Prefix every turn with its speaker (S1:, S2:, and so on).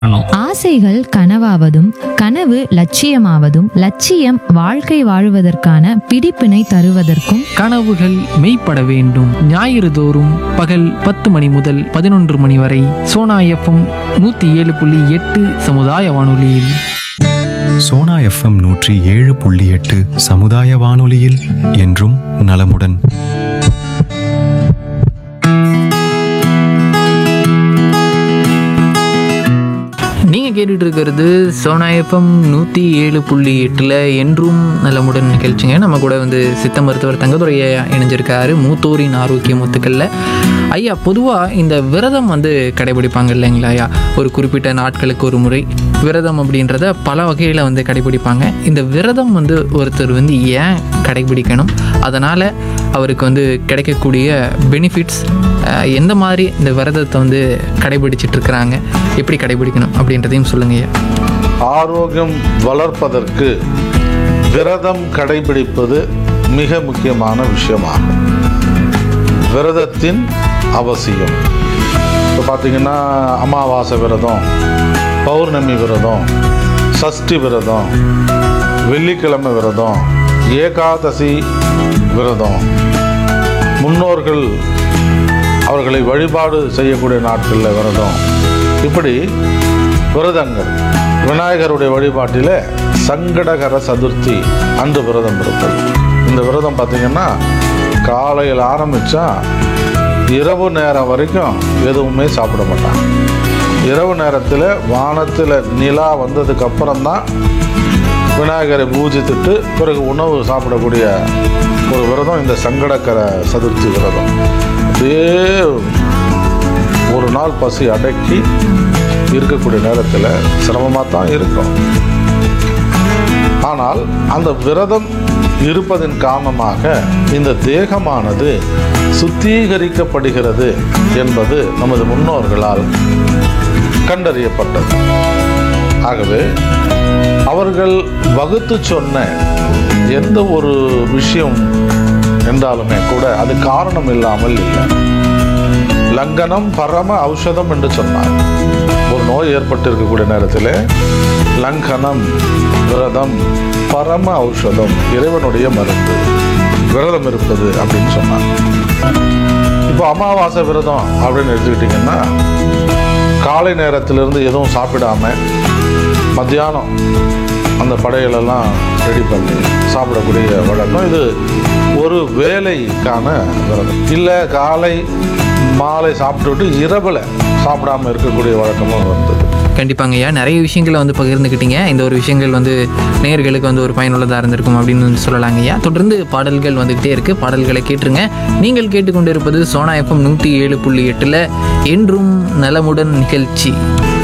S1: பண்ணணும்
S2: ஆசைகள் கனவாவதும் கனவு லட்சியமாவதும் லட்சியம் வாழ்க்கை வாழுவதற்கான பிடிப்பினை தருவதற்கும்
S1: கனவுகள் மெய்ப்பட வேண்டும் ஞாயிறு தோறும் பகல் பத்து மணி முதல் பதினொன்று மணி வரை சோனா எஃப்எம் நூற்றி ஏழு புள்ளி எட்டு சமுதாய வானொலியில்
S3: சோனா எஃப்எம் நூற்றி ஏழு புள்ளி எட்டு சமுதாய வானொலியில் என்றும் நலமுடன்
S1: நீங்கள் கேட்டுட்டு இருக்கிறது சோனா எஃப்எம் நூற்றி ஏழு புள்ளி எட்டில் என்றும் நலமுடன் நிகழ்ச்சிங்க நம்ம கூட வந்து சித்த மருத்துவர் தங்கதுரை ஐயா இணைஞ்சிருக்காரு மூத்தோரின் ஆரோக்கிய முத்துக்களில் ஐயா பொதுவாக இந்த விரதம் வந்து கடைபிடிப்பாங்க இல்லைங்களா ஐயா ஒரு குறிப்பிட்ட நாட்களுக்கு ஒரு முறை விரதம் அப்படின்றத பல வகையில் வந்து கடைபிடிப்பாங்க இந்த விரதம் வந்து ஒருத்தர் வந்து ஏன் கடைபிடிக்கணும் அதனால் அவருக்கு வந்து கிடைக்கக்கூடிய பெனிஃபிட்ஸ் எந்த மாதிரி இந்த விரதத்தை வந்து கடைபிடிச்சிட்டு இருக்கிறாங்க எப்படி கடைபிடிக்கணும் அப்படின்றதையும் சொல்லுங்க ஐயா
S4: ஆரோக்கியம் வளர்ப்பதற்கு விரதம் கடைபிடிப்பது மிக முக்கியமான விஷயமாகும் விரதத்தின் அவசியம் இப்போ பார்த்தீங்கன்னா அமாவாசை விரதம் பௌர்ணமி விரதம் சஷ்டி விரதம் வெள்ளிக்கிழமை விரதம் ஏகாதசி விரதம் முன்னோர்கள் அவர்களை வழிபாடு செய்யக்கூடிய நாட்களில் விரதம் இப்படி விரதங்கள் விநாயகருடைய வழிபாட்டில் சங்கடகர சதுர்த்தி அன்று விரதம் இருப்பது இந்த விரதம் பார்த்தீங்கன்னா காலையில் ஆரம்பித்தா இரவு நேரம் வரைக்கும் எதுவுமே சாப்பிட மாட்டாங்க இரவு நேரத்தில் வானத்தில் நிலா வந்ததுக்கு அப்புறம்தான் விநாயகரை பூஜித்துட்டு பிறகு உணவு சாப்பிடக்கூடிய ஒரு விரதம் இந்த சங்கடக்கர சதுர்த்தி விரதம் அப்படியே ஒரு நாள் பசி அடக்கி இருக்கக்கூடிய நேரத்தில் சிரமமாக தான் இருக்கும் ஆனால் அந்த விரதம் இருப்பதன் காரணமாக இந்த தேகமானது சுத்திகரிக்கப்படுகிறது என்பது நமது முன்னோர்களால் கண்டறியப்பட்டது ஆகவே அவர்கள் வகுத்து சொன்ன எந்த ஒரு விஷயம் என்றாலுமே கூட அது காரணம் இல்லாமல் இல்லை லங்கனம் பரம ஔஷதம் என்று சொன்னார் ஒரு நோய் ஏற்பட்டு இருக்கக்கூடிய நேரத்தில் லங்கனம் விரதம் பரம ஔஷதம் இறைவனுடைய மருந்து விரதம் இருப்பது அப்படின்னு சொன்னார் இப்போ அமாவாசை விரதம் அப்படின்னு எடுத்துக்கிட்டிங்கன்னா காலை நேரத்திலிருந்து எதுவும் சாப்பிடாம மத்தியானம் அந்த படையலெல்லாம் ரெடி பண்ணி சாப்பிடக்கூடிய வழக்கம் இது ஒரு வேலைக்கான விரதம் இல்லை காலை மாலை சாப்பிட்டுவிட்டு இரவில் சாப்பிடாம இருக்கக்கூடிய வழக்கமும் வந்தது
S1: கண்டிப்பாங்க ஐயா நிறைய விஷயங்களை வந்து பகிர்ந்துக்கிட்டீங்க இந்த ஒரு விஷயங்கள் வந்து நேயர்களுக்கு வந்து ஒரு பயனுள்ளதாக இருந்திருக்கும் அப்படின்னு வந்து சொல்லலாங்க ஐயா தொடர்ந்து பாடல்கள் வந்துக்கிட்டே இருக்கு பாடல்களை கேட்டுருங்க நீங்கள் கேட்டுக்கொண்டிருப்பது சோனா எஃப்எம் நூற்றி ஏழு புள்ளி எட்டில் என்றும் நலமுடன் நிகழ்ச்சி